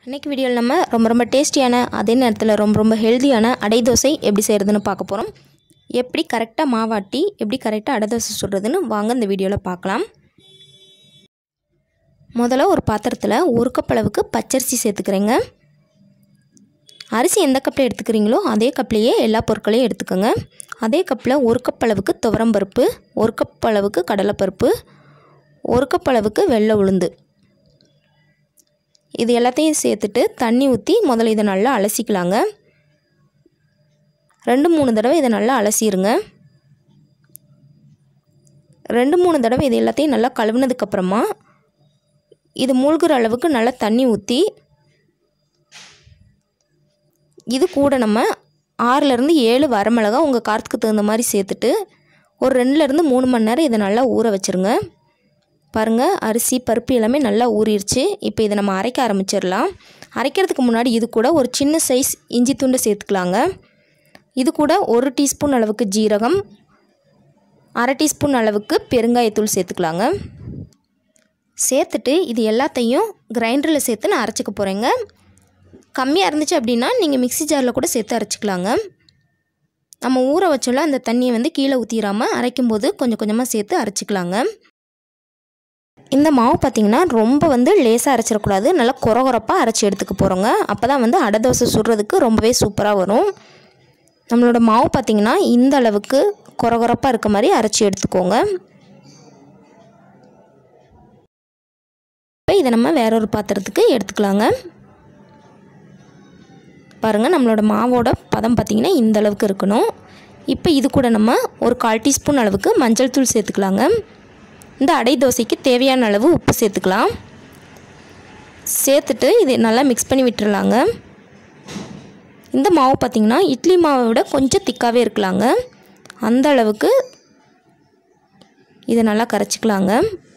இன்றைக்கி வீடியோவில் நம்ம ரொம்ப ரொம்ப டேஸ்டியான அதே நேரத்தில் ரொம்ப ரொம்ப ஹெல்தியான அடை தோசை எப்படி செய்கிறதுன்னு பார்க்க போகிறோம் எப்படி கரெக்டாக மாவாட்டி எப்படி கரெக்டாக அடை தோசை சுடுறதுன்னு வாங்க இந்த வீடியோவில் பார்க்கலாம் முதல்ல ஒரு பாத்திரத்தில் ஒரு கப் அளவுக்கு பச்சரிசி சேர்த்துக்கிறேங்க அரிசி எந்த கப்பில் எடுத்துக்கிறீங்களோ அதே கப்லேயே எல்லா பொருட்களையும் எடுத்துக்கோங்க அதே கப்பில் ஒரு கப் அளவுக்கு துவரம்பருப்பு ஒரு கப் அளவுக்கு கடலைப்பருப்பு ஒரு கப் அளவுக்கு வெள்ளை உளுந்து இது எல்லாத்தையும் சேர்த்துட்டு தண்ணி ஊற்றி முதல்ல இதை நல்லா அலசிக்கலாங்க ரெண்டு மூணு தடவை இதை நல்லா அலசிடுங்க ரெண்டு மூணு தடவை இது எல்லாத்தையும் நல்லா கழுவுனதுக்கப்புறமா இது மூழ்கிற அளவுக்கு நல்லா தண்ணி ஊற்றி இது கூட நம்ம ஆறுலேருந்து ஏழு வரமிளகா உங்கள் காரத்துக்கு தகுந்த மாதிரி சேர்த்துட்டு ஒரு ரெண்டுலேருந்து மூணு மணி நேரம் இதை நல்லா ஊற வச்சுருங்க பாருங்கள் அரிசி பருப்பு எல்லாமே நல்லா ஊறிடுச்சு இப்போ இதை நம்ம அரைக்க ஆரம்பிச்சிடலாம் அரைக்கிறதுக்கு முன்னாடி இது கூட ஒரு சின்ன சைஸ் இஞ்சி துண்டு சேர்த்துக்கலாங்க இது கூட ஒரு டீஸ்பூன் அளவுக்கு ஜீரகம் அரை டீஸ்பூன் அளவுக்கு பெருங்காயத்தூள் சேர்த்துக்கலாங்க சேர்த்துட்டு இது எல்லாத்தையும் கிரைண்டரில் சேர்த்து நான் அரைச்சிக்க போகிறேங்க கம்மியாக இருந்துச்சு அப்படின்னா நீங்கள் மிக்ஸி ஜாரில் கூட சேர்த்து அரைச்சிக்கலாங்க நம்ம ஊற வச்சோல அந்த தண்ணியை வந்து கீழே ஊற்றிடாமல் அரைக்கும்போது கொஞ்சம் கொஞ்சமாக சேர்த்து அரைச்சிக்கலாங்க இந்த மாவு பார்த்திங்கன்னா ரொம்ப வந்து லேசாக அரைச்சிடக்கூடாது நல்லா குறகுறப்பாக அரைச்சி எடுத்துக்க போகிறோங்க அப்போ தான் வந்து அடை தோசை சுடுறதுக்கு ரொம்பவே சூப்பராக வரும் நம்மளோட மாவு பார்த்திங்கன்னா இந்த அளவுக்கு குறகுறப்பாக இருக்க மாதிரி அரைச்சி எடுத்துக்கோங்க இப்போ இதை நம்ம வேற ஒரு பாத்திரத்துக்கு எடுத்துக்கலாங்க பாருங்கள் நம்மளோட மாவோட பதம் பார்த்திங்கன்னா இந்த அளவுக்கு இருக்கணும் இப்போ இது கூட நம்ம ஒரு கால் டீஸ்பூன் அளவுக்கு மஞ்சள் தூள் சேர்த்துக்கலாங்க இந்த அடை தோசைக்கு தேவையான அளவு உப்பு சேர்த்துக்கலாம் சேர்த்துட்டு இது நல்லா மிக்ஸ் பண்ணி விட்டுறலாங்க இந்த மாவு பார்த்திங்கன்னா இட்லி மாவை விட கொஞ்சம் திக்காகவே இருக்கலாங்க அந்த அளவுக்கு இதை நல்லா கரைச்சிக்கலாங்க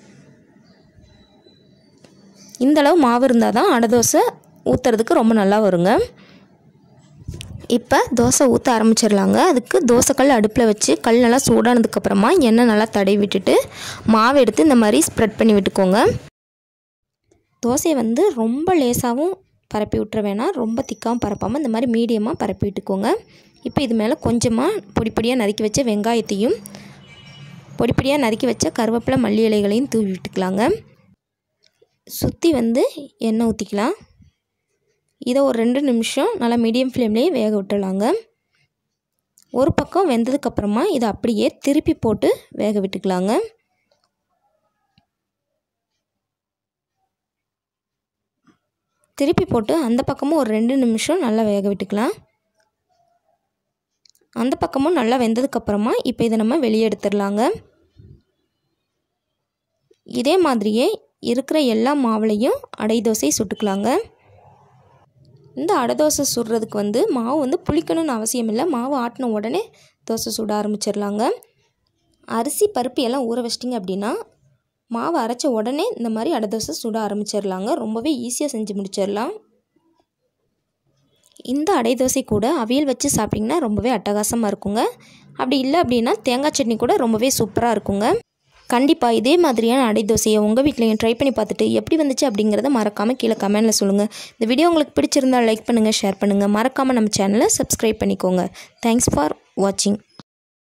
இந்த அளவு மாவு இருந்தால் தான் அடை தோசை ஊற்றுறதுக்கு ரொம்ப நல்லா வருங்க இப்போ தோசை ஊற்ற ஆரம்பிச்சிடலாங்க அதுக்கு தோசைக்கல் அடுப்பில் வச்சு கல் நல்லா சூடானதுக்கப்புறமா எண்ணெய் நல்லா தடவி விட்டுட்டு மாவு எடுத்து இந்த மாதிரி ஸ்ப்ரெட் பண்ணி விட்டுக்கோங்க தோசையை வந்து ரொம்ப லேசாகவும் பரப்பி விட்டுற வேணாம் ரொம்ப திக்காகவும் பரப்பாமல் இந்த மாதிரி மீடியமாக பரப்பி விட்டுக்கோங்க இப்போ இது மேலே கொஞ்சமாக பொடி பொடியாக நறுக்கி வச்ச வெங்காயத்தையும் பொடி பொடியாக நறுக்கி வச்ச கருவேப்பிலை மல்லி இலைகளையும் தூவி விட்டுக்கலாங்க சுற்றி வந்து எண்ணெய் ஊற்றிக்கலாம் இதை ஒரு ரெண்டு நிமிஷம் நல்லா மீடியம் ஃப்ளேம்லேயே வேக விட்டுலாங்க ஒரு பக்கம் வெந்ததுக்கப்புறமா இதை அப்படியே திருப்பி போட்டு வேக விட்டுக்கலாங்க திருப்பி போட்டு அந்த பக்கமும் ஒரு ரெண்டு நிமிஷம் நல்லா வேக விட்டுக்கலாம் அந்த பக்கமும் நல்லா வெந்ததுக்கப்புறமா இப்போ இதை நம்ம வெளியே எடுத்துடலாங்க இதே மாதிரியே இருக்கிற எல்லா மாவுலையும் அடை தோசை சுட்டுக்கலாங்க இந்த அடை தோசை சுடுறதுக்கு வந்து மாவு வந்து புளிக்கணும்னு அவசியம் இல்லை மாவு ஆட்டின உடனே தோசை சுட ஆரம்பிச்சிடலாங்க அரிசி பருப்பு எல்லாம் ஊற வச்சிட்டிங்க அப்படின்னா மாவு அரைச்ச உடனே இந்த மாதிரி அடை தோசை சுட ஆரம்பிச்சிடலாங்க ரொம்பவே ஈஸியாக செஞ்சு முடிச்சிடலாம் இந்த அடை தோசை கூட அவியல் வச்சு சாப்பிட்டிங்கன்னா ரொம்பவே அட்டகாசமாக இருக்குங்க அப்படி இல்லை அப்படின்னா தேங்காய் சட்னி கூட ரொம்பவே சூப்பராக இருக்குங்க கண்டிப்பாக இதே மாதிரியான அடை தோசையை உங்கள் வீட்லையும் ட்ரை பண்ணி பார்த்துட்டு எப்படி வந்துச்சு அப்படிங்கிறத மறக்காமல் கீழே கமெண்டில் சொல்லுங்கள் இந்த வீடியோ உங்களுக்கு பிடிச்சிருந்தால் லைக் பண்ணுங்கள் ஷேர் பண்ணுங்கள் மறக்காமல் நம்ம சேனலை சப்ஸ்கிரைப் பண்ணிக்கோங்க தேங்க்ஸ் ஃபார் வாட்சிங்